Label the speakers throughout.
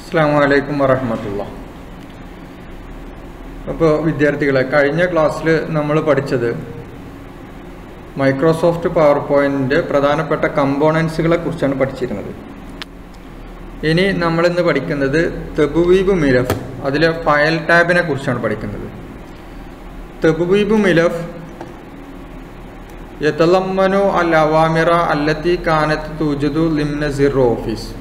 Speaker 1: അസ്സാം വലൈക്കും വറഹമത്തുള്ള അപ്പോൾ വിദ്യാർത്ഥികളെ കഴിഞ്ഞ ക്ലാസ്സിൽ നമ്മൾ പഠിച്ചത് മൈക്രോസോഫ്റ്റ് പവർ പോയിൻറ്റിൻ്റെ പ്രധാനപ്പെട്ട കമ്പോണൻസുകളെ കുറിച്ചാണ് പഠിച്ചിരുന്നത് ഇനി നമ്മളിന്ന് പഠിക്കുന്നത് തെബുവീബ് മിലഫ് അതിലെ ഫയൽ ടാബിനെ കുറിച്ചാണ് പഠിക്കുന്നത് തെബുവീബ് മിലഫ് യതലമ്മനു അൽ അവാമിറ അല്ലത്തി കാനത്ത് തൂജദു ലിംന സിർ ഓഫീസ്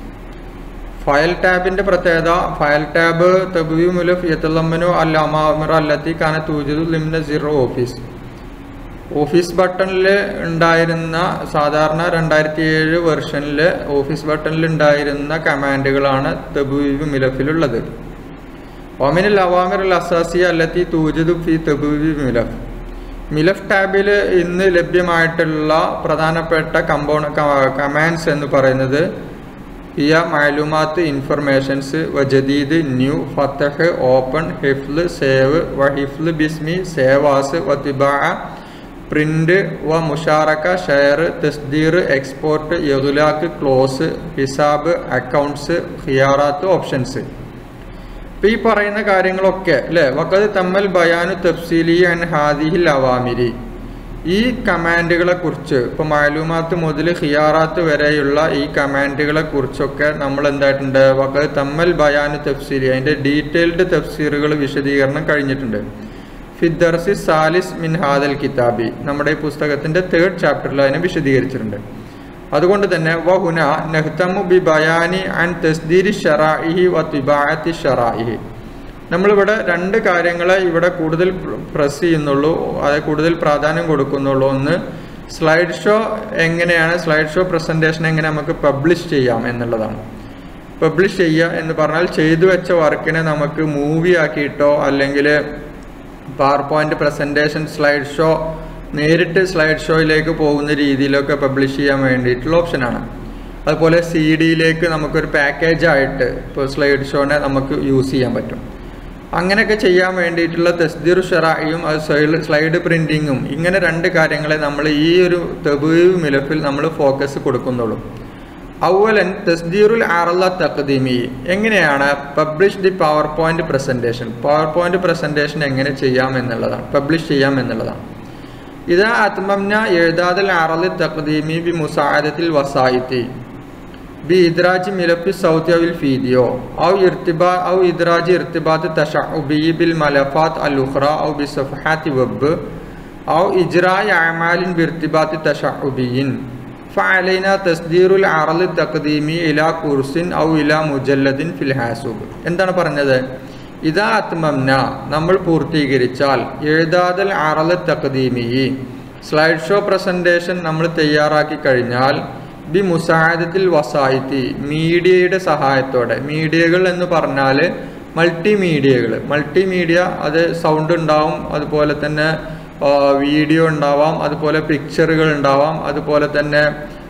Speaker 1: ഫയൽ ടാബിന്റെ പ്രത്യേകത ഫയൽ ടാബ് തബുവി മുലഫ് യത്തലമ്മനു അൽ അമാമിറ അല്ലത്തി കാന തൂജദു ലിംന സിറോ ഓഫീസ് ഓഫീസ് ബട്ടണിൽ ഉണ്ടായിരുന്ന സാധാരണ രണ്ടായിരത്തി ഏഴ് വെർഷനിൽ ഓഫീസ് ബട്ടണിൽ ഉണ്ടായിരുന്ന കമാൻഡുകളാണ് തബുവി മിലഫിലുള്ളത് ഒമിനിൽ അവാമിർ അൽ അസാസി അല്ലത്തി തൂജദു ഫി തബുവി മിലഫ് മിലഫ് ടാബിൽ ഇന്ന് ലഭ്യമായിട്ടുള്ള പ്രധാനപ്പെട്ട കമ്പോണ കമാൻഡ്സ് എന്ന് പറയുന്നത് ഹിയ മാലൂമാത്ത് ഇൻഫർമേഷൻസ് വജദീദ് ന്യൂ ഫത്തഹ് ഓപ്പൺ ഹിഫ്ല് സേവ് വ ഹിഫ്ല് ബിസ്മി സേവാസ് വത്തിബാ പ്രിന്റ് വ മുഷാറക്ക ഷെയർ തസ്ദീർ എക്സ്പോർട്ട് യഗുലാക്ക് ക്ലോസ് ഹിസാബ് അക്കൗണ്ട്സ് ഹിയാറാത്ത് ഓപ്ഷൻസ് ഇപ്പം ഈ പറയുന്ന കാര്യങ്ങളൊക്കെ അല്ലേ വക്കത് തമ്മൽ ബയാനു തഫ്സീലി അൻ ഹാദിഹിൽ അവാമിരി ഈ കമാൻഡുകളെ കുറിച്ച് ഇപ്പൊ മാലൂമാത്ത് മുതൽ ഹിയാറാത്ത് വരെയുള്ള ഈ കമാൻഡുകളെ കുറിച്ചൊക്കെ നമ്മൾ എന്തായിട്ടുണ്ട് വക്കത് തമ്മൽ ബയാനു തഫ്സീലി അതിന്റെ ഡീറ്റെയിൽഡ് തഫ്സീറുകൾ വിശദീകരണം കഴിഞ്ഞിട്ടുണ്ട് ഫിദ്ദർസി സാലിസ് മിൻ ഹാദൽ കിതാബി നമ്മുടെ ഈ പുസ്തകത്തിന്റെ തേർഡ് ചാപ്റ്ററിൽ അതിനെ വിശദീകരിച്ചിട്ടുണ്ട് അതുകൊണ്ട് തന്നെ വഹുന നെഹ്തമു ബി ബയാനി ആൻ തസ്ദീരി ഷറായിഹി വ തിബായത്തി ഷറായിഹി നമ്മളിവിടെ രണ്ട് കാര്യങ്ങളെ ഇവിടെ കൂടുതൽ പ്രസ് ചെയ്യുന്നുള്ളൂ അത് കൂടുതൽ പ്രാധാന്യം കൊടുക്കുന്നുള്ളൂ ഒന്ന് സ്ലൈഡ് ഷോ എങ്ങനെയാണ് സ്ലൈഡ് ഷോ പ്രസൻറ്റേഷൻ എങ്ങനെ നമുക്ക് പബ്ലിഷ് ചെയ്യാം എന്നുള്ളതാണ് പബ്ലിഷ് ചെയ്യുക എന്ന് പറഞ്ഞാൽ ചെയ്തു വെച്ച വർക്കിനെ നമുക്ക് മൂവി ആക്കിയിട്ടോ അല്ലെങ്കിൽ power point presentation slide show നേരിട്ട് സ്ലൈഡ് ഷോയിലേക്ക് പോകുന്ന രീതിയിലൊക്കെ പബ്ലിഷ് ചെയ്യാൻ വേണ്ടിയിട്ടുള്ള ഓപ്ഷനാണ് അതുപോലെ സി ഡിയിലേക്ക് നമുക്കൊരു പാക്കേജ് ആയിട്ട് ഇപ്പോൾ സ്ലൈഡ് ഷോനെ നമുക്ക് യൂസ് ചെയ്യാൻ പറ്റും അങ്ങനെയൊക്കെ ചെയ്യാൻ വേണ്ടിയിട്ടുള്ള തസ്ദീർ ഷറായും അത് സ്ലൈഡ് പ്രിന്റിങ്ങും ഇങ്ങനെ രണ്ട് കാര്യങ്ങളെ നമ്മൾ ഈ ഒരു തെബീവ് മിലഫിൽ നമ്മൾ ഫോക്കസ് കൊടുക്കുന്നുള്ളൂ ഔവലൻ തസ്ദീറുൽ ആറല്ല തഖദീമി എങ്ങനെയാണ് publish the power point presentation power point presentation എങ്ങനെ ചെയ്യാം എന്നുള്ളതാണ് പബ്ലിഷ് ചെയ്യാം എന്നുള്ളതാണ് ഇതാ അത്മംന എഴുതാദൽ ആറല് തഖദീമി ബി മുസാദത്തിൽ വസായിത്തി بإدراج ملف الصوت أو الفيديو أو ارتباط أو إدراج ارتباط تشعبي بالملفات الأخرى أو بصفحات ويب أو إجراء أعمال بارتباط تشعبي فعلينا تصدير العرض التقديمي إلى كورس أو إلى مجلد في الحاسوب എന്താണ് പറഞ്ഞത് ഇതാ അത്മംന നമ്മൾ പൂർത്തീകരിച്ചാൽ എഴുതാതൽ അറല് തഖദീമി സ്ലൈഡ് ഷോ പ്രസന്റേഷൻ നമ്മൾ തയ്യാറാക്കി കഴിഞ്ഞാൽ ബി മുസാദത്തിൽ വസായിത്തി മീഡിയയുടെ സഹായത്തോടെ മീഡിയകൾ എന്ന് പറഞ്ഞാൽ മൾട്ടിമീഡിയകൾ മൾട്ടിമീഡിയ അത് സൗണ്ട് ഉണ്ടാവും അതുപോലെ തന്നെ വീഡിയോ ഉണ്ടാവാം അതുപോലെ പിക്ചറുകൾ ഉണ്ടാവാം അതുപോലെ തന്നെ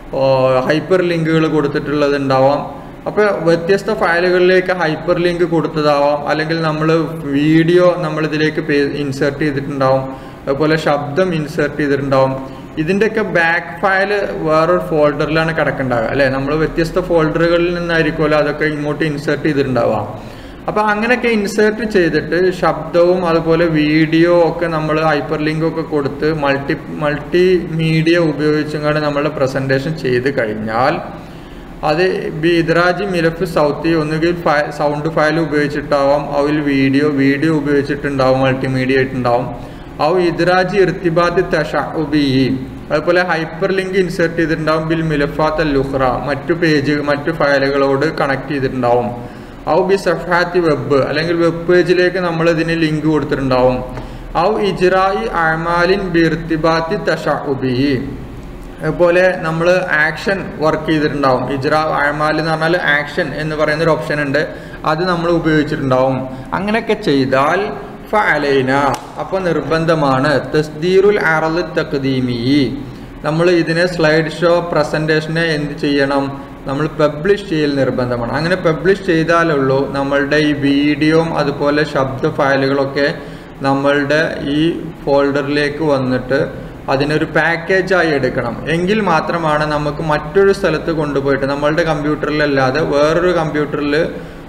Speaker 1: ഹൈപ്പർ ലിങ്കുകൾ കൊടുത്തിട്ടുള്ളത് ഉണ്ടാവാം അപ്പോൾ വ്യത്യസ്ത ഫയലുകളിലേക്ക് ഹൈപ്പർ ലിങ്ക് കൊടുത്തതാവാം അല്ലെങ്കിൽ നമ്മൾ വീഡിയോ നമ്മൾ ഇതിലേക്ക് ഇൻസേർട്ട് ചെയ്തിട്ടുണ്ടാവും അതുപോലെ ശബ്ദം ഇൻസേർട്ട് ചെയ്തിട്ടുണ്ടാവും ഇതിൻ്റെയൊക്കെ ബാക്ക് ഫയൽ വേറൊരു ഫോൾഡറിലാണ് കിടക്കേണ്ടാവുക അല്ലേ നമ്മൾ വ്യത്യസ്ത ഫോൾഡറുകളിൽ നിന്നായിരിക്കുമല്ലോ അതൊക്കെ ഇങ്ങോട്ട് ഇൻസേർട്ട് ചെയ്തിട്ടുണ്ടാവുക അപ്പോൾ അങ്ങനെയൊക്കെ ഇൻസേർട്ട് ചെയ്തിട്ട് ശബ്ദവും അതുപോലെ വീഡിയോ ഒക്കെ നമ്മൾ ഹൈപ്പർ ലിങ്ക് ഒക്കെ കൊടുത്ത് മൾട്ടി മൾട്ടി മീഡിയ ഉപയോഗിച്ചുകൊണ്ട് നമ്മളുടെ പ്രസൻറ്റേഷൻ ചെയ്ത് കഴിഞ്ഞാൽ അത് ബീദ്രാജ് മിലഫ് സൗത്തി ഒന്നുകിൽ സൗണ്ട് ഫയൽ ഉപയോഗിച്ചിട്ടാവാം അതിൽ വീഡിയോ വീഡിയോ ഉപയോഗിച്ചിട്ടുണ്ടാവും മൾട്ടിമീഡിയ ആയിട്ടുണ്ടാവും ഔ ഇദ്രാജ് ഇർത്തിബാദ് തഷഉബി അതുപോലെ ഹൈപ്പർ ലിങ്ക് ഇൻസേർട്ട് ചെയ്തിട്ടുണ്ടാവും ബിൽ മിലഫാത്ത് അൽ ലുഹ്റ മറ്റു പേജ് മറ്റു ഫയലുകളോട് കണക്ട് ചെയ്തിട്ടുണ്ടാവും ഔ ബി സഫാത്തി വെബ് അല്ലെങ്കിൽ വെബ് പേജിലേക്ക് നമ്മൾ ഇതിന് ലിങ്ക് കൊടുത്തിട്ടുണ്ടാവും ഔ ഇജ്റായി അമാലിൻ ബിർത്തിബാത്തി തഷഉബി അതുപോലെ നമ്മൾ ആക്ഷൻ വർക്ക് ചെയ്തിട്ടുണ്ടാവും ഇജ്ര അഴമാൽ എന്ന് പറഞ്ഞാൽ ആക്ഷൻ എന്ന് പറയുന്ന ഒരു ഓപ്ഷൻ ഉണ്ട് അത് നമ്മൾ ഉപയോഗിച്ചിട്ടുണ്ടാവും അങ്ങനെയൊക്കെ ചെയ്താൽ ഫഅലൈന അപ്പോൾ നിർബന്ധമാണ് തസ്ദീറുൽ അറൽ തഖദീമി നമ്മൾ ഇതിനെ സ്ലൈഡ് ഷോ പ്രസൻറ്റേഷനെ എന്ത് ചെയ്യണം നമ്മൾ പബ്ലിഷ് ചെയ്യൽ നിർബന്ധമാണ് അങ്ങനെ പബ്ലിഷ് ചെയ്താലുള്ളൂ നമ്മളുടെ ഈ വീഡിയോയും അതുപോലെ ശബ്ദ ഫയലുകളൊക്കെ നമ്മളുടെ ഈ ഫോൾഡറിലേക്ക് വന്നിട്ട് അതിനൊരു പാക്കേജായി എടുക്കണം എങ്കിൽ മാത്രമാണ് നമുക്ക് മറ്റൊരു സ്ഥലത്ത് കൊണ്ടുപോയിട്ട് നമ്മളുടെ കമ്പ്യൂട്ടറിലല്ലാതെ വേറൊരു കമ്പ്യൂട്ടറിൽ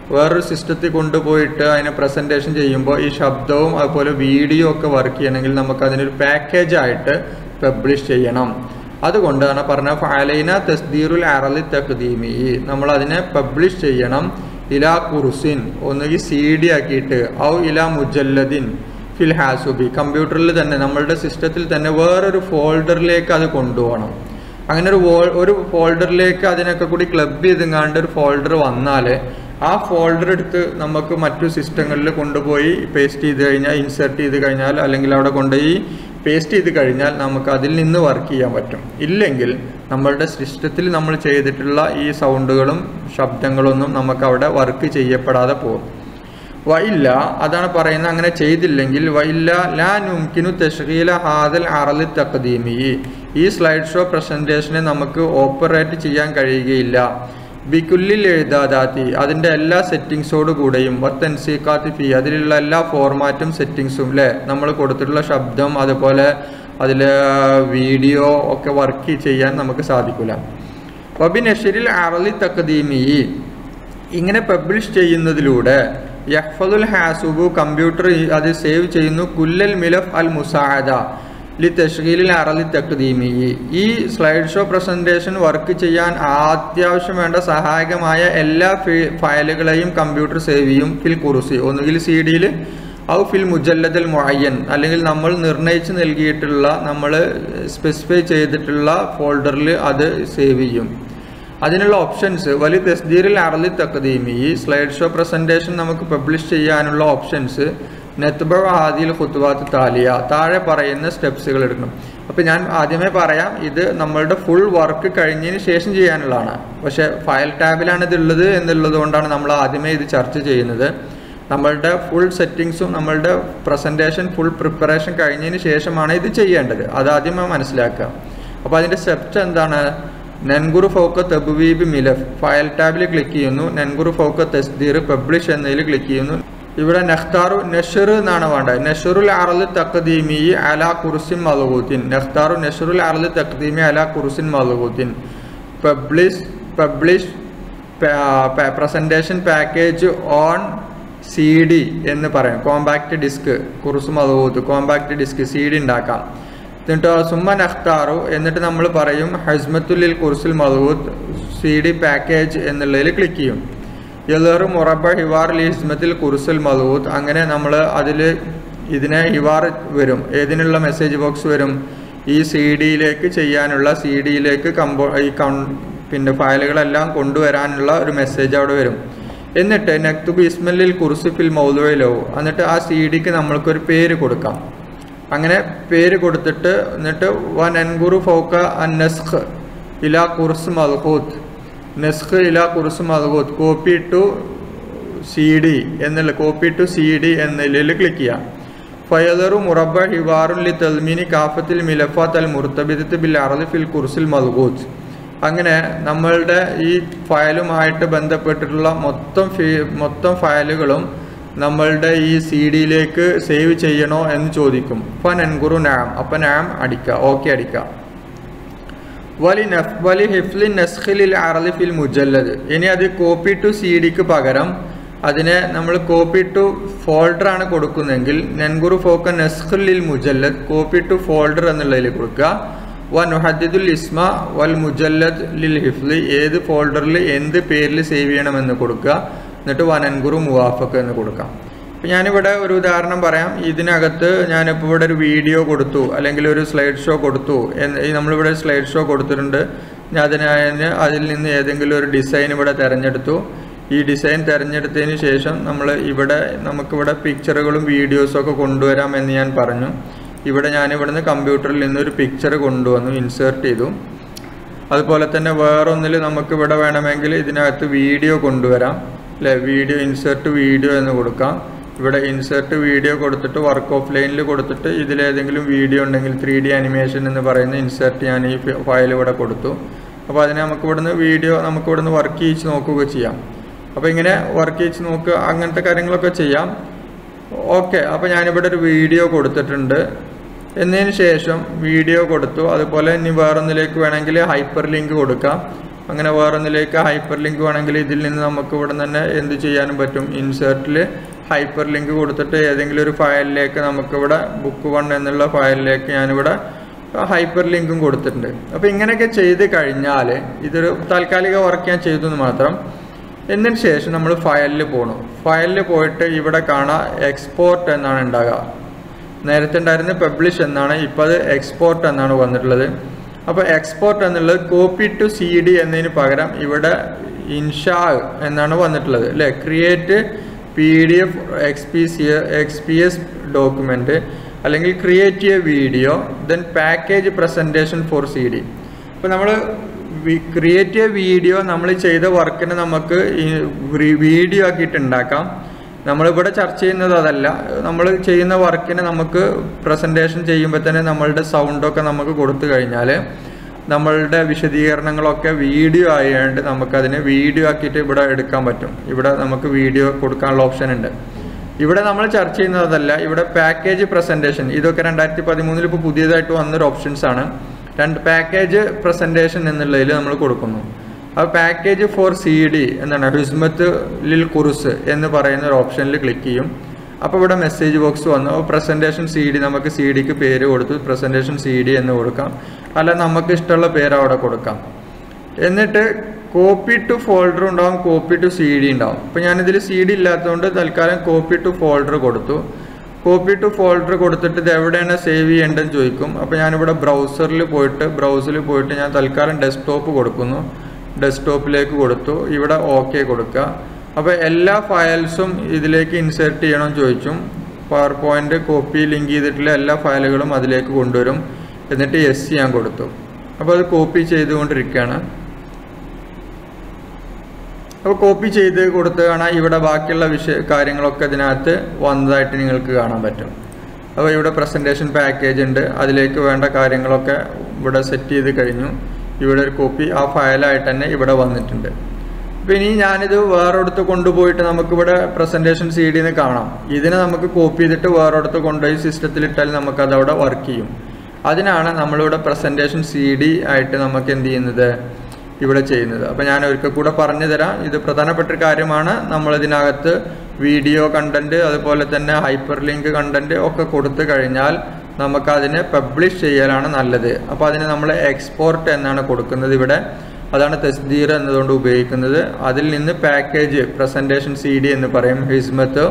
Speaker 1: വേറൊരു സിസ്റ്റത്തിൽ കൊണ്ടുപോയിട്ട് അതിനെ പ്രസൻറ്റേഷൻ ചെയ്യുമ്പോൾ ഈ ശബ്ദവും അതുപോലെ വീഡിയോ ഒക്കെ വർക്ക് ചെയ്യണമെങ്കിൽ നമുക്ക് അതിനൊരു പാക്കേജ് ആയിട്ട് പബ്ലിഷ് ചെയ്യണം അതുകൊണ്ടാണ് പറഞ്ഞ ഫാലൈന തസ്ദീറുൽ അറലി തഖ്ദീമി നമ്മൾ അതിനെ പബ്ലിഷ് ചെയ്യണം ഇലാ കുർസിൻ ഒന്നുകിൽ സി ഡി ആക്കിയിട്ട് ഔ ഇലാ മുജല്ലദിൻ ഫിൽ ഹാസുബി കമ്പ്യൂട്ടറിൽ തന്നെ നമ്മളുടെ സിസ്റ്റത്തിൽ തന്നെ വേറൊരു ഫോൾഡറിലേക്ക് അത് കൊണ്ടുപോകണം അങ്ങനെ ഒരു വോൾ ഒരു ഫോൾഡറിലേക്ക് അതിനൊക്കെ കൂടി ക്ലബ് ചെയ്തെങ്ങാണ്ട് ഒരു ഫോൾഡർ വന്നാൽ ആ ഫോൾഡർ എടുത്ത് നമുക്ക് മറ്റു സിസ്റ്റങ്ങളിൽ കൊണ്ടുപോയി പേസ്റ്റ് ചെയ്ത് കഴിഞ്ഞാൽ ഇൻസേർട്ട് ചെയ്ത് കഴിഞ്ഞാൽ അല്ലെങ്കിൽ അവിടെ കൊണ്ടുപോയി പേസ്റ്റ് ചെയ്ത് കഴിഞ്ഞാൽ നമുക്ക് അതിൽ നിന്ന് വർക്ക് ചെയ്യാൻ പറ്റും ഇല്ലെങ്കിൽ നമ്മളുടെ സിസ്റ്റത്തിൽ നമ്മൾ ചെയ്തിട്ടുള്ള ഈ സൗണ്ടുകളും ശബ്ദങ്ങളൊന്നും നമുക്ക് അവിടെ വർക്ക് ചെയ്യപ്പെടാതെ പോകും വയില്ല അതാണ് പറയുന്നത് അങ്ങനെ ചെയ്തില്ലെങ്കിൽ വയില്ല ലാ നുംകിനു തഷ്ഗീല ഹാദൽ അറലി തഖദീമി ഈ സ്ലൈഡ് ഷോ പ്രസൻറ്റേഷനെ നമുക്ക് ഓപ്പറേറ്റ് ചെയ്യാൻ കഴിയുകയില്ല ബിക്കുല്ലിൽ എഴുതാതാത്തി അതിൻ്റെ എല്ലാ സെറ്റിങ്സോട് കൂടെയും വത്തൻസീക്കാത്തി ഫി അതിലുള്ള എല്ലാ ഫോർമാറ്റും സെറ്റിങ്സും അല്ലേ നമ്മൾ കൊടുത്തിട്ടുള്ള ശബ്ദം അതുപോലെ അതിൽ വീഡിയോ ഒക്കെ വർക്ക് ചെയ്യാൻ നമുക്ക് സാധിക്കില്ല വബി നഷരിൽ അറലി തഖദീമി ഇങ്ങനെ പബ്ലിഷ് ചെയ്യുന്നതിലൂടെ യഹ്ഫദുൽ ഹാസുബു കമ്പ്യൂട്ടർ അത് സേവ് ചെയ്യുന്നു കുല്ലൽ മിലഫ് അൽ മുസാഹദ ലി തഷ്ഗീലിൽ അറലി തക്ദീമി ഈ സ്ലൈഡ് ഷോ പ്രസൻറ്റേഷൻ വർക്ക് ചെയ്യാൻ അത്യാവശ്യം വേണ്ട സഹായകമായ എല്ലാ ഫയലുകളെയും കമ്പ്യൂട്ടർ സേവ് ചെയ്യും ഫിൽ കുറുസി ഒന്നുകിൽ സി ഡിയിൽ ഔ ഫിൽ മുജല്ലദൽ മുഅയ്യൻ അല്ലെങ്കിൽ നമ്മൾ നിർണയിച്ച് നൽകിയിട്ടുള്ള നമ്മൾ സ്പെസിഫൈ ചെയ്തിട്ടുള്ള ഫോൾഡറിൽ അത് സേവ് ചെയ്യും അതിനുള്ള ഓപ്ഷൻസ് വലിയ തസ്ദീറിൽ അറലി തക്കദീമി ഈ സ്ലൈഡ് ഷോ പ്രസൻറ്റേഷൻ നമുക്ക് പബ്ലിഷ് ചെയ്യാനുള്ള ഓപ്ഷൻസ് നെത്ബ ആദിൽ ഖുത്വാത്ത് താലിയ താഴെ പറയുന്ന സ്റ്റെപ്സുകൾ എടുക്കണം അപ്പോൾ ഞാൻ ആദ്യമേ പറയാം ഇത് നമ്മളുടെ ഫുൾ വർക്ക് കഴിഞ്ഞതിന് ശേഷം ചെയ്യാനുള്ളതാണ് പക്ഷേ ഫയൽ ടാബിലാണ് ഇതുള്ളത് എന്നുള്ളത് കൊണ്ടാണ് നമ്മൾ ആദ്യമേ ഇത് ചർച്ച ചെയ്യുന്നത് നമ്മളുടെ ഫുൾ സെറ്റിങ്സും നമ്മളുടെ പ്രസൻറ്റേഷൻ ഫുൾ പ്രിപ്പറേഷൻ കഴിഞ്ഞതിന് ശേഷമാണ് ഇത് ചെയ്യേണ്ടത് അത് ആദ്യമേ മനസ്സിലാക്കുക അപ്പോൾ അതിൻ്റെ സ്റ്റെപ്സ് എന്താണ് നെൻഗുറു ഫൗക്ക തബുവീബ് മിലഫ് ഫയൽ ടാബിൽ ക്ലിക്ക് ചെയ്യുന്നു നെൻഗുറു ഫൗക്ക തസ്ദീർ പബ്ലിഷ് എന്നതിൽ ക്ലിക്ക് ചെയ്യുന്നു ഇവിടെ നെഖ്താറു നെഷർ എന്നാണ് വേണ്ടത് നെഷറുൽ അറൽ തഖദീമി അല കുർസിൻ മലകൂത്തിൻ നെഖ്താറു നെഷറുൽ അറൽ തഖദീമി അല കുർസിൻ മലകൂത്തിൻ publish publish presentation package on C D എന്ന് പറയും കോമ്പാക്ട് ഡിസ്ക് കുറുസ് മലകൂത്ത് കോമ്പാക്ട് ഡിസ്ക് സി ഡി ഉണ്ടാക്കാം എന്നിട്ട് സുമ്മ നഖ്താറു എന്നിട്ട് നമ്മൾ പറയും ഹസ്മത്തുല്ലിൽ കുർസുൽ മലൂത്ത് സി ഡി പാക്കേജ് എന്നുള്ളതിൽ ക്ലിക്ക് ചെയ്യും യലറു മുറബ ഹിവാർ ലി ഹിസ്മത്തിൽ കുർസുൽ മലൂത്ത് അങ്ങനെ നമ്മൾ അതിൽ ഇതിനെ ഹിവാർ വരും ഏതിനുള്ള മെസ്സേജ് ബോക്സ് വരും ഈ സി ഡിയിലേക്ക് ചെയ്യാനുള്ള സി ഡിയിലേക്ക് കമ്പോ ഈ കൗ പിന്നെ ഫയലുകളെല്ലാം കൊണ്ടുവരാനുള്ള ഒരു മെസ്സേജ് അവിടെ വരും എന്നിട്ട് നക്തുബ് ഇസ്മല്ലിൽ കുർസുഫിൽ മൗലുവയിലോ എന്നിട്ട് ആ സി ഡിക്ക് നമ്മൾക്കൊരു പേര് കൊടുക്കാം അങ്ങനെ പേര് കൊടുത്തിട്ട് എന്നിട്ട് വൻ എൻഗുറു ഫൗക്ക അൻ നെസ്ഖ് ഇലാ കുർസ് മൽഹൂത്ത് നെസ്ഖ് ഇലാ കുർസ് മൽഹൂത്ത് കോപ്പി ടു സി ഡി എന്നുള്ള കോപ്പി ടു സി ഡി എന്നതിൽ ക്ലിക്ക് ചെയ്യാം ഫയദറു മുറബ ഹിവാറുൻ ലി തൽമീനി കാഫത്തിൽ മിലഫാത്ത് അൽ മുർത്തബിദത്ത് ബിൽ അറലി ഫിൽ കുർസിൽ മൽഹൂത്ത് അങ്ങനെ നമ്മളുടെ ഈ ഫയലുമായിട്ട് ബന്ധപ്പെട്ടിട്ടുള്ള മൊത്തം ഫീ മൊത്തം ഫയലുകളും നമ്മളുടെ ഈ സി ഡിയിലേക്ക് സേവ് ചെയ്യണോ എന്ന് ചോദിക്കും ഫൻ എൻഗുറു നാം അപ്പം നാം അടിക്കുക ഓക്കെ അടിക്കുക വലി നഫ് വലി ഹിഫ്ലി നസ്ഖിലിൽ അറലി ഫിൽ മുജല്ലത് ഇനി അത് കോപ്പി ടു സി ഡിക്ക് പകരം അതിനെ നമ്മൾ കോപ്പി ടു ഫോൾഡറാണ് കൊടുക്കുന്നതെങ്കിൽ നെൻഗുറു ഫോക്ക നസ്ഖിലിൽ മുജല്ലത് കോപ്പി ടു ഫോൾഡർ എന്നുള്ളതിൽ കൊടുക്കുക വ നുഹദ്ദുൽ ഇസ്മ വൽ മുജല്ലദ് ലിൽ ഹിഫ്ലി ഏത് ഫോൾഡറിൽ എന്ത് പേരിൽ സേവ് ചെയ്യണമെന്ന് കൊടുക്കുക എന്നിട്ട് വനൻഗുറു മുവാഫക്ക് എന്ന് കൊടുക്കാം അപ്പം ഞാനിവിടെ ഒരു ഉദാഹരണം പറയാം ഇതിനകത്ത് ഞാനിപ്പോൾ ഇവിടെ ഒരു വീഡിയോ കൊടുത്തു അല്ലെങ്കിൽ ഒരു സ്ലൈഡ് ഷോ കൊടുത്തു എന്ന് നമ്മളിവിടെ സ്ലൈഡ് ഷോ കൊടുത്തിട്ടുണ്ട് ഞാൻ അതിന് അതിൽ നിന്ന് ഏതെങ്കിലും ഒരു ഡിസൈൻ ഇവിടെ തിരഞ്ഞെടുത്തു ഈ ഡിസൈൻ തിരഞ്ഞെടുത്തതിന് ശേഷം നമ്മൾ ഇവിടെ നമുക്കിവിടെ പിക്ചറുകളും വീഡിയോസും ഒക്കെ കൊണ്ടുവരാം എന്ന് ഞാൻ പറഞ്ഞു ഇവിടെ ഞാൻ ഇവിടുന്ന് കമ്പ്യൂട്ടറിൽ നിന്നൊരു പിക്ചർ കൊണ്ടുവന്നു ഇൻസേർട്ട് ചെയ്തു അതുപോലെ തന്നെ വേറൊന്നിൽ നമുക്ക് ഇവിടെ വേണമെങ്കിൽ ഇതിനകത്ത് വീഡിയോ കൊണ്ടുവരാം അല്ലേ വീഡിയോ ഇൻസേർട്ട് വീഡിയോ എന്ന് കൊടുക്കാം ഇവിടെ ഇൻസേർട്ട് വീഡിയോ കൊടുത്തിട്ട് വർക്ക് ഓഫ് ലൈനിൽ കൊടുത്തിട്ട് ഇതിലേതെങ്കിലും വീഡിയോ ഉണ്ടെങ്കിൽ ത്രീ ഡി അനിമേഷൻ എന്ന് പറയുന്ന ഇൻസേർട്ട് ഞാൻ ഈ ഫയൽ ഇവിടെ കൊടുത്തു അപ്പോൾ അതിനെ നമുക്ക് ഇവിടുന്ന് വീഡിയോ നമുക്ക് ഇവിടുന്ന് വർക്ക് ചെയ്ച്ച് നോക്കുക ചെയ്യാം അപ്പോൾ ഇങ്ങനെ വർക്ക് ചെയ്ച്ച് നോക്കുക അങ്ങനത്തെ കാര്യങ്ങളൊക്കെ ചെയ്യാം ഓക്കെ അപ്പോൾ ഞാനിവിടെ ഒരു വീഡിയോ കൊടുത്തിട്ടുണ്ട് എന്നതിന് ശേഷം വീഡിയോ കൊടുത്തു അതുപോലെ ഇനി വേറൊന്നിലേക്ക് വേണമെങ്കിൽ ഹൈപ്പർ ലിങ്ക് കൊടുക്കാം അങ്ങനെ വേറൊന്നിലേക്ക് ഹൈപ്പർ ലിങ്ക് വേണമെങ്കിൽ ഇതിൽ നിന്ന് നമുക്ക് ഇവിടെ തന്നെ എന്ത് ചെയ്യാനും പറ്റും ഇൻസേർട്ടിൽ ഹൈപ്പർ ലിങ്ക് കൊടുത്തിട്ട് ഏതെങ്കിലും ഒരു ഫയലിലേക്ക് നമുക്കിവിടെ ബുക്ക് വൺ എന്നുള്ള ഫയലിലേക്ക് ഞാനിവിടെ ഹൈപ്പർ ലിങ്കും കൊടുത്തിട്ടുണ്ട് അപ്പോൾ ഇങ്ങനെയൊക്കെ ചെയ്ത് കഴിഞ്ഞാൽ ഇതൊരു താൽക്കാലിക വർക്ക് ഞാൻ ചെയ്തു എന്ന് മാത്രം എന്നതിന് ശേഷം നമ്മൾ ഫയലിൽ പോകണം ഫയലിൽ പോയിട്ട് ഇവിടെ കാണാം എക്സ്പോർട്ട് എന്നാണ് ഉണ്ടാകുക നേരത്തെ ഉണ്ടായിരുന്ന പബ്ലിഷ് എന്നാണ് ഇപ്പോൾ അത് എക്സ്പോർട്ട് എന്നാണ് വന്നിട്ടുള്ളത് അപ്പോൾ എക്സ്പോർട്ട് എന്നുള്ളത് കോപ്പി ടു സി ഡി എന്നതിന് പകരം ഇവിടെ ഇൻഷാ എന്നാണ് വന്നിട്ടുള്ളത് അല്ലേ create P D F X P C X P S document അല്ലെങ്കിൽ create a video then package presentation for C D ഇപ്പോൾ നമ്മൾ ക്രിയേറ്റ് എ വീഡിയോ നമ്മൾ ചെയ്ത വർക്കിനെ നമുക്ക് വീഡിയോ ആക്കിയിട്ട് ഉണ്ടാക്കാം നമ്മളിവിടെ ചർച്ച ചെയ്യുന്നത് അതല്ല നമ്മൾ ചെയ്യുന്ന വർക്കിന് നമുക്ക് പ്രസൻറ്റേഷൻ ചെയ്യുമ്പോൾ തന്നെ നമ്മളുടെ സൗണ്ടൊക്കെ നമുക്ക് കൊടുത്തു കഴിഞ്ഞാൽ നമ്മളുടെ വിശദീകരണങ്ങളൊക്കെ വീഡിയോ ആയതുകൊണ്ട് നമുക്കതിനെ വീഡിയോ ആക്കിയിട്ട് ഇവിടെ എടുക്കാൻ പറ്റും ഇവിടെ നമുക്ക് വീഡിയോ കൊടുക്കാനുള്ള ഓപ്ഷൻ ഉണ്ട് ഇവിടെ നമ്മൾ ചർച്ച ചെയ്യുന്നത് അതല്ല ഇവിടെ പാക്കേജ് പ്രസൻറ്റേഷൻ ഇതൊക്കെ രണ്ടായിരത്തി പതിമൂന്നിൽ ഇപ്പോൾ പുതിയതായിട്ട് വന്നൊരു ഓപ്ഷൻസ് ആണ് രണ്ട് പാക്കേജ് പ്രസൻറ്റേഷൻ എന്നുള്ളതിൽ നമ്മൾ കൊടുക്കുന്നു ആ പാക്കേജ് ഫോർ സി ഡി എന്താണ് ഹിസ്മത്ത് ലിൽ കുറുസ് എന്ന് പറയുന്ന ഒരു ഓപ്ഷനിൽ ക്ലിക്ക് ചെയ്യും അപ്പോൾ ഇവിടെ മെസ്സേജ് ബോക്സ് വന്നു പ്രസൻറ്റേഷൻ സി ഡി നമുക്ക് സി ഡിക്ക് പേര് കൊടുത്തു പ്രസൻറ്റേഷൻ സി ഡി എന്ന് കൊടുക്കാം അല്ല നമുക്ക് ഇഷ്ടമുള്ള പേര് അവിടെ കൊടുക്കാം എന്നിട്ട് കോപ്പി ടു ഫോൾഡർ ഉണ്ടാവും കോപ്പി ടു സി ഡി ഉണ്ടാവും ഇപ്പോൾ ഞാനിതിൽ സി ഡി ഇല്ലാത്തതുകൊണ്ട് തൽക്കാലം കോപ്പി ടു ഫോൾഡർ കൊടുത്തു കോപ്പി ടു ഫോൾഡർ കൊടുത്തിട്ട് ഇത് എവിടെയാണ് സേവ് ചെയ്യേണ്ടതെന്ന് ചോദിക്കും അപ്പോൾ ഞാനിവിടെ ബ്രൗസറിൽ പോയിട്ട് ബ്രൗസറിൽ പോയിട്ട് ഞാൻ തൽക്കാലം ഡെസ്ക്ടോപ്പ് കൊടുക്കുന്നു ഡെസ്ക്ടോപ്പിലേക്ക് കൊടുത്തു ഇവിടെ ഓക്കെ കൊടുക്കുക അപ്പോൾ എല്ലാ ഫയൽസും ഇതിലേക്ക് ഇൻസേർട്ട് ചെയ്യണമെന്ന് ചോദിച്ചും പവർ പോയിന്റ് കോപ്പി ലിങ്ക് ചെയ്തിട്ടുള്ള എല്ലാ ഫയലുകളും അതിലേക്ക് കൊണ്ടുവരും എന്നിട്ട് എസ് ഞാൻ കൊടുത്തു അപ്പോൾ അത് കോപ്പി ചെയ്തുകൊണ്ടിരിക്കുകയാണ് അപ്പോൾ കോപ്പി ചെയ്ത് കൊടുത്ത് കാണാൻ ഇവിടെ ബാക്കിയുള്ള വിഷയ കാര്യങ്ങളൊക്കെ ഇതിനകത്ത് വന്നതായിട്ട് നിങ്ങൾക്ക് കാണാൻ പറ്റും അപ്പോൾ ഇവിടെ പ്രസൻറ്റേഷൻ പാക്കേജ് ഉണ്ട് അതിലേക്ക് വേണ്ട കാര്യങ്ങളൊക്കെ ഇവിടെ സെറ്റ് ചെയ്ത് കഴിഞ്ഞു ഇവിടെ ഒരു കോപ്പി ആ ഫയലായിട്ട് തന്നെ ഇവിടെ വന്നിട്ടുണ്ട് അപ്പോൾ ഇനി ഞാനിത് വേറൊരിടത്ത് കൊണ്ടുപോയിട്ട് നമുക്കിവിടെ പ്രസൻറ്റേഷൻ സി ഡിന്ന് കാണാം ഇതിനെ നമുക്ക് കോപ്പി ചെയ്തിട്ട് വേറൊരിടത്ത് കൊണ്ടുപോയി സിസ്റ്റത്തിൽ ഇട്ടാൽ നമുക്കത് അവിടെ വർക്ക് ചെയ്യും അതിനാണ് നമ്മളിവിടെ പ്രസൻറ്റേഷൻ സി ഡി ആയിട്ട് നമുക്ക് എന്ത് ചെയ്യുന്നത് ഇവിടെ ചെയ്യുന്നത് അപ്പോൾ ഞാൻ ഒരിക്കൽ കൂടെ പറഞ്ഞു തരാം ഇത് പ്രധാനപ്പെട്ട ഒരു കാര്യമാണ് നമ്മൾ ഇതിനകത്ത് വീഡിയോ കണ്ടന്റ് അതുപോലെ തന്നെ ഹൈപ്പർ ലിങ്ക് കണ്ടന്റ് ഒക്കെ കൊടുത്തു കഴിഞ്ഞാൽ നമുക്കതിനെ പബ്ലിഷ് ചെയ്യലാണ് നല്ലത് അപ്പോൾ അതിന് നമ്മൾ എക്സ്പോർട്ട് എന്നാണ് കൊടുക്കുന്നത് ഇവിടെ അതാണ് തസ്ദീർ എന്നതുകൊണ്ട് ഉപയോഗിക്കുന്നത് അതിൽ നിന്ന് പാക്കേജ് പ്രസൻറ്റേഷൻ സി ഡി എന്ന് പറയും ഹിസ്മത്ത്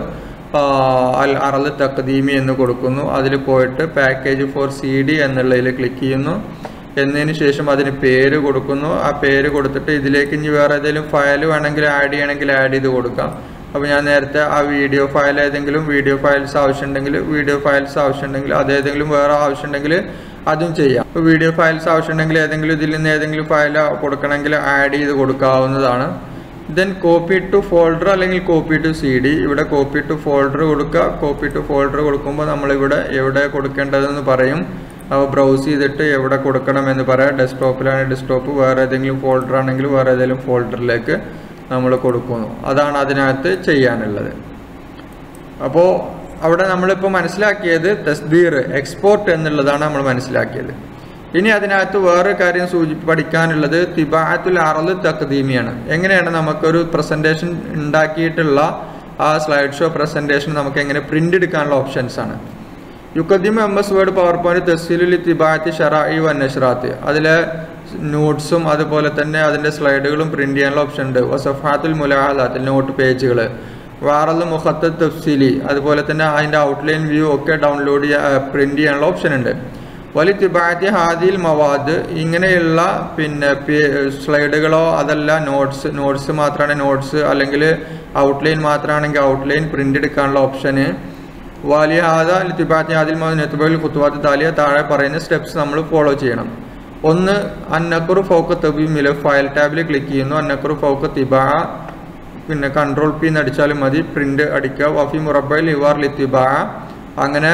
Speaker 1: അൽ അറൽ തഖദീമി എന്ന് കൊടുക്കുന്നു അതിൽ പോയിട്ട് പാക്കേജ് ഫോർ സി ഡി എന്നുള്ളതിൽ ക്ലിക്ക് ചെയ്യുന്നു എന്നതിന് ശേഷം അതിന് പേര് കൊടുക്കുന്നു ആ പേര് കൊടുത്തിട്ട് ഇതിലേക്ക് ഇനി വേറെ ഏതെങ്കിലും ഫയൽ വേണമെങ്കിൽ ആഡ് ചെയ്യണമെങ്കിൽ ആഡ് ചെയ്ത് കൊടുക്കാം അപ്പോൾ ഞാൻ നേരത്തെ ആ വീഡിയോ ഫയൽ ഏതെങ്കിലും വീഡിയോ ഫയൽസ് ആവശ്യമുണ്ടെങ്കിൽ വീഡിയോ ഫയൽസ് ആവശ്യമുണ്ടെങ്കിൽ അതേതെങ്കിലും വേറെ ആവശ്യമുണ്ടെങ്കിൽ അതും ചെയ്യാം ഇപ്പോൾ വീഡിയോ ഫയൽസ് ആവശ്യമുണ്ടെങ്കിൽ ഏതെങ്കിലും ഇതിൽ നിന്ന് ഏതെങ്കിലും ഫയൽ കൊടുക്കണമെങ്കിൽ ആഡ് ചെയ്ത് കൊടുക്കാവുന്നതാണ് ദെൻ കോപ്പി ടു ഫോൾഡർ അല്ലെങ്കിൽ കോപ്പി ടു സി ഡി ഇവിടെ കോപ്പി ടു ഫോൾഡർ കൊടുക്കുക കോപ്പി ടു ഫോൾഡർ കൊടുക്കുമ്പോൾ നമ്മളിവിടെ എവിടെ കൊടുക്കേണ്ടതെന്ന് പറയും അപ്പോൾ ബ്രൗസ് ചെയ്തിട്ട് എവിടെ കൊടുക്കണം എന്ന് പറയാം ഡെസ്ക്ടോപ്പിലാണെങ്കിൽ ഡെസ്ക്ടോപ്പ് വേറെ ഏതെങ്കിലും ഫോൾഡർ ആണെങ്കിൽ വേറെ ഏതെങ്കിലും ഫോൾഡറിലേക്ക് നമ്മൾ കൊടുക്കുന്നു അതാണ് അതിനകത്ത് ചെയ്യാനുള്ളത് അപ്പോൾ അവിടെ നമ്മളിപ്പോൾ മനസ്സിലാക്കിയത് തസ്ബീർ എക്സ്പോർട്ട് എന്നുള്ളതാണ് നമ്മൾ മനസ്സിലാക്കിയത് ഇനി അതിനകത്ത് വേറെ കാര്യം സൂചി പഠിക്കാനുള്ളത് തിബാത്തുൽ അറല് തക്ദീമിയാണ് എങ്ങനെയാണ് നമുക്കൊരു പ്രസൻറ്റേഷൻ ഉണ്ടാക്കിയിട്ടുള്ള ആ സ്ലൈഡ് ഷോ പ്രസൻറ്റേഷൻ നമുക്ക് എങ്ങനെ പ്രിൻ്റ് എടുക്കാനുള്ള ഓപ്ഷൻസ് ആണ് യുക്കദ്ദിമ M S word power point തസ്സീലുൽ തിബാത്തി ഷറായി വന്നഷ്റാത്ത് അതിലെ നോട്ട്സും അതുപോലെ തന്നെ അതിൻ്റെ സ്ലൈഡുകളും പ്രിൻ്റ് ചെയ്യാനുള്ള ഓപ്ഷൻ ഉണ്ട് വസഫാത്തുൽ മുലാഹലാത്ത് നോട്ട് പേജുകൾ വാറൽ മുഖത്ത് തഫ്സീലി അതുപോലെ തന്നെ അതിൻ്റെ ഔട്ട്ലൈൻ വ്യൂ ഒക്കെ ഡൗൺലോഡ് ചെയ്യാൻ പ്രിൻ്റ് ചെയ്യാനുള്ള ഓപ്ഷൻ ഉണ്ട് വലി തിബാത്തി ഹാദിൽ മവാദ് ഇങ്ങനെയുള്ള പിന്നെ സ്ലൈഡുകളോ അതല്ല നോട്ട്സ് നോട്ട്സ് മാത്രമാണ് നോട്ട്സ് അല്ലെങ്കിൽ ഔട്ട്ലൈൻ മാത്രമാണെങ്കിൽ ഔട്ട്ലൈൻ പ്രിൻ്റ് എടുക്കാനുള്ള ഓപ്ഷന് വാലിയ ഹാദ ലിത്തിബാത്തി ഹാദിൽ നെത്തുബൽ കുത്തുവാത്ത് താലിയ താഴെ പറയുന്ന സ്റ്റെപ്സ് നമ്മൾ ഫോളോ ചെയ്യണം ഒന്ന് അന്നക്കുറു ഫൗക്ക് തബി മില ഫയൽ ടാബിൽ ക്ലിക്ക് ചെയ്യുന്നു അന്നക്കുറു ഫൗക്ക് തിബാ പിന്നെ കൺട്രോൾ പി എന്ന് അടിച്ചാലും മതി പ്രിന്റ് അടിക്കുക വഫി മുറബൈൽ ഇവാർ ലിത്തിബാ അങ്ങനെ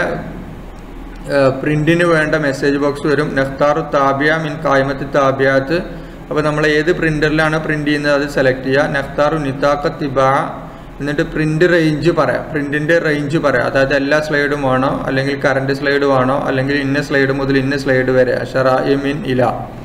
Speaker 1: പ്രിന്റിന് വേണ്ട മെസ്സേജ് ബോക്സ് വരും നെഫ്താറു താബിയ മിൻ കായ്മത്ത് താബിയാത്ത് അപ്പോൾ നമ്മൾ ഏത് പ്രിന്ററിലാണ് പ്രിന്റ് ചെയ്യുന്നത് അത് സെലക്ട് ചെയ്യുക നെഫ്താറു നിതാക്ക തിബാ എന്നിട്ട് പ്രിന്റ് റേഞ്ച് പറയാം പ്രിന്റിന്റെ റേഞ്ച് പറയാം അതായത് എല്ലാ സ്ലൈഡും വേണോ അല്ലെങ്കിൽ കറണ്ട് സ്ലൈഡ് വേണോ അല്ലെങ്കിൽ ഇന്ന സ്ലൈഡ് മുതൽ ഇന്ന സ്ലൈഡ് വരെ ഷറാ മിൻ ഇല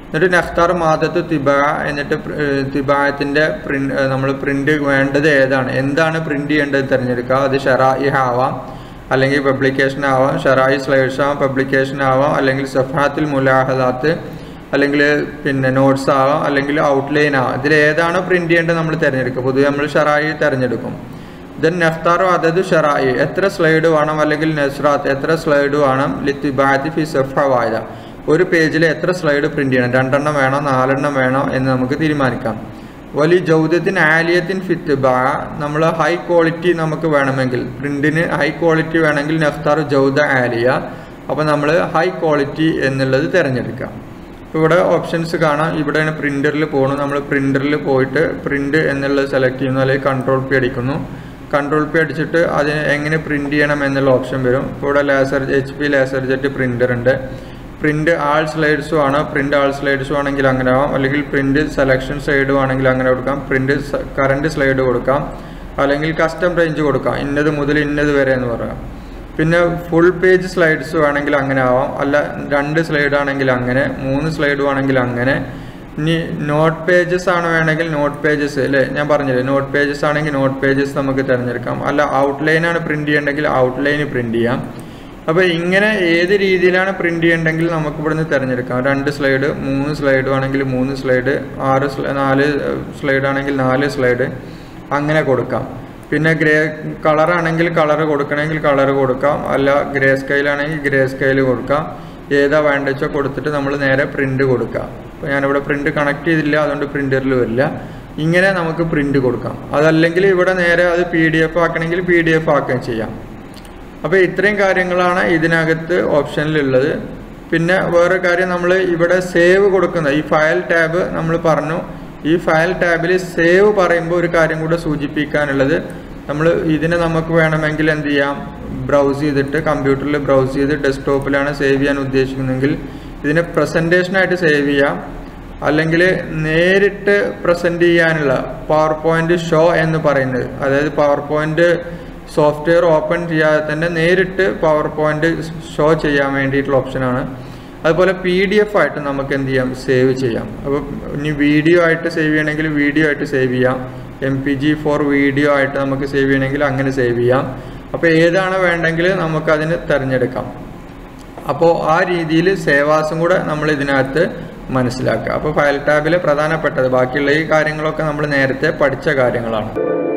Speaker 1: എന്നിട്ട് നഖ്താർ മാതത്ത് തിബ എന്നിട്ട് തിബായത്തിൻ്റെ പ്രിന്റ് നമ്മൾ പ്രിന്റ് വേണ്ടത് ഏതാണ് എന്താണ് പ്രിന്റ് ചെയ്യേണ്ടത് തിരഞ്ഞെടുക്കുക അത് ഷെറായി ആവാം അല്ലെങ്കിൽ പബ്ലിക്കേഷൻ ആവാം ഷെറായി സ്ലൈഡ്സ് ആവാം പബ്ലിക്കേഷൻ ആവാം അല്ലെങ്കിൽ സഫാത്തിൽ മുലാഹദാത്ത് അല്ലെങ്കിൽ പിന്നെ നോട്ട്സ് ആവാം അല്ലെങ്കിൽ ഔട്ട്ലൈൻ ആവാം ഇതിൽ ഏതാണ് പ്രിന്റ് ചെയ്യേണ്ടത് നമ്മൾ തിരഞ്ഞെടുക്കുക പൊതുവെ നമ്മൾ ഷെറായി തിരഞ്ഞെടുക്കും ദെൻ നഫ്താറോ അതത് ഷെറായി എത്ര സ്ലൈഡ് വേണം അല്ലെങ്കിൽ നസ്രാത്ത് എത്ര സ്ലൈഡ് വേണം ലിത്തിബാത്തി ഫി സഫ വായത ഒരു പേജിൽ എത്ര സ്ലൈഡ് പ്രിന്റ് ചെയ്യണം രണ്ടെണ്ണം വേണോ നാലെണ്ണം വേണോ എന്ന് നമുക്ക് തീരുമാനിക്കാം വലിയ ജൗദ്യത്തിന് ആലിയത്തിൻ ഫിത്ത് ബാ നമ്മൾ ഹൈ ക്വാളിറ്റി നമുക്ക് വേണമെങ്കിൽ പ്രിന്റിന് ഹൈ ക്വാളിറ്റി വേണമെങ്കിൽ നഫ്താർ ജൗദ ആലിയ അപ്പോൾ നമ്മൾ ഹൈ ക്വാളിറ്റി എന്നുള്ളത് തിരഞ്ഞെടുക്കാം ഇപ്പോൾ ഇവിടെ ഓപ്ഷൻസ് കാണാം ഇവിടെയാണ് പ്രിന്ററിൽ പോകണം നമ്മൾ പ്രിന്ററിൽ പോയിട്ട് പ്രിന്റ് എന്നുള്ളത് സെലക്ട് ചെയ്യുന്നു അല്ലെങ്കിൽ കൺട്രോൾ പി അടിക്കുന്നു കൺട്രോൾ പി അടിച്ചിട്ട് അതിന് എങ്ങനെ പ്രിന്റ് ചെയ്യണം എന്നുള്ള ഓപ്ഷൻ വരും ഇപ്പോൾ ഇവിടെ laser H P laser jet printer ഉണ്ട് പ്രിന്റ് ആൾ സ്ലൈഡ്സും ആണ് പ്രിന്റ് ആൾ സ്ലൈഡ്സും ആണെങ്കിൽ അങ്ങനെ ആവാം അല്ലെങ്കിൽ പ്രിന്റ് സെലക്ഷൻ സൈഡും ആണെങ്കിൽ അങ്ങനെ കൊടുക്കാം പ്രിന്റ് കറണ്ട് സ്ലൈഡ് കൊടുക്കാം അല്ലെങ്കിൽ കസ്റ്റം റേഞ്ച് കൊടുക്കാം ഇന്നത് മുതൽ ഇന്നത് വരെ എന്ന് പറയാം പിന്നെ ഫുൾ പേജ് സ്ലൈഡ്സ് വേണമെങ്കിൽ അങ്ങനെ ആവാം അല്ല രണ്ട് സ്ലൈഡ് ആണെങ്കിൽ അങ്ങനെ മൂന്ന് സ്ലൈഡ് ആണെങ്കിൽ അങ്ങനെ ഇനി നോട്ട് പേജസ് ആണ് വേണമെങ്കിൽ നോട്ട് പേജസ് അല്ലേ ഞാൻ പറഞ്ഞില്ലേ നോട്ട് പേജസ് ആണെങ്കിൽ നോട്ട് പേജസ് നമുക്ക് തിരഞ്ഞെടുക്കാം അല്ല ഔട്ട്ലൈൻ ആണ് പ്രിന്റ് ചെയ്യണമെങ്കിൽ ഔട്ട്ലൈൻ പ്രിന്റ് ചെയ്യാം അപ്പോൾ ഇങ്ങനെ ഏത് രീതിയിലാണ് പ്രിന്റ് ചെയ്യണ്ടെങ്കിൽ നമുക്ക് ഇവിടുന്ന് തിരഞ്ഞെടുക്കാം രണ്ട് സ്ലൈഡ് മൂന്ന് സ്ലൈഡ് ആണെങ്കിൽ മൂന്ന് സ്ലൈഡ് ആറ് നാല് സ്ലൈഡ് ആണെങ്കിൽ നാല് സ്ലൈഡ് അങ്ങനെ കൊടുക്കാം പിന്നെ ഗ്രേ കളർ ആണെങ്കിൽ കളർ കൊടുക്കണമെങ്കിൽ കളർ കൊടുക്കാം അല്ല ഗ്രേ സ്കെയിൽ ആണെങ്കിൽ ഗ്രേ സ്കെയിൽ കൊടുക്കാം ഏതാ വേണ്ടച്ചോ കൊടുത്തിട്ട് നമ്മൾ നേരെ പ്രിന്റ് കൊടുക്കാം അപ്പോൾ ഞാനിവിടെ പ്രിന്റ് കണക്ട് ചെയ്തില്ല അതുകൊണ്ട് പ്രിന്ററിൽ വരില്ല ഇങ്ങനെ നമുക്ക് പ്രിന്റ് കൊടുക്കാം അതല്ലെങ്കിൽ ഇവിടെ നേരെ അത് പി ഡി എഫ് ആക്കണമെങ്കിൽ പി ഡി എഫ് ആക്കുകയും ചെയ്യാം അപ്പോൾ ഇത്രയും കാര്യങ്ങളാണ് ഇതിനകത്ത് ഓപ്ഷനിലുള്ളത് പിന്നെ വേറെ കാര്യം നമ്മൾ ഇവിടെ സേവ് കൊടുക്കുന്ന ഈ ഫയൽ ടാബ് നമ്മൾ പറഞ്ഞു ഈ ഫയൽ ടാബിൽ സേവ് പറയുമ്പോൾ ഒരു കാര്യം കൂടെ സൂചിപ്പിക്കാനുള്ളത് നമ്മൾ ഇതിനെ നമുക്ക് വേണമെങ്കിൽ എന്ത് ചെയ്യാം ബ്രൗസ് ചെയ്തിട്ട് കമ്പ്യൂട്ടറിൽ ബ്രൗസ് ചെയ്ത് ഡെസ്ക്ടോപ്പിലാണ് സേവ് ചെയ്യാൻ ഉദ്ദേശിക്കുന്നതെങ്കിൽ ഇതിനെ പ്രസൻറ്റേഷനായിട്ട് സേവ് ചെയ്യാം അല്ലെങ്കിൽ നേരിട്ട് പ്രസൻറ്റ് ചെയ്യാനുള്ള പവർ പോയിന്റ് ഷോ എന്ന് പറയുന്നത് അതായത് പവർ പോയിന്റ് സോഫ്റ്റ്വെയർ ഓപ്പൺ ചെയ്യാതെ തന്നെ നേരിട്ട് പവർ പോയിന്റ് ഷോ ചെയ്യാൻ വേണ്ടിയിട്ടുള്ള ഓപ്ഷനാണ് അതുപോലെ പി ഡി എഫ് ആയിട്ട് നമുക്ക് എന്ത് ചെയ്യാം സേവ് ചെയ്യാം അപ്പോൾ ഇനി വീഡിയോ ആയിട്ട് സേവ് ചെയ്യണമെങ്കിൽ വീഡിയോ ആയിട്ട് സേവ് ചെയ്യാം M P G four video ആയിട്ട് നമുക്ക് സേവ് ചെയ്യണമെങ്കിൽ അങ്ങനെ സേവ് ചെയ്യാം അപ്പോൾ ഏതാണ് വേണ്ടെങ്കിൽ നമുക്കതിന് തിരഞ്ഞെടുക്കാം അപ്പോൾ ആ രീതിയിൽ സേവാസും കൂടെ നമ്മൾ ഇതിനകത്ത് മനസ്സിലാക്കുക അപ്പോൾ ഫയൽ ടാബിൽ പ്രധാനപ്പെട്ടത് ബാക്കിയുള്ള ഈ കാര്യങ്ങളൊക്കെ നമ്മൾ നേരത്തെ പഠിച്ച കാര്യങ്ങളാണ്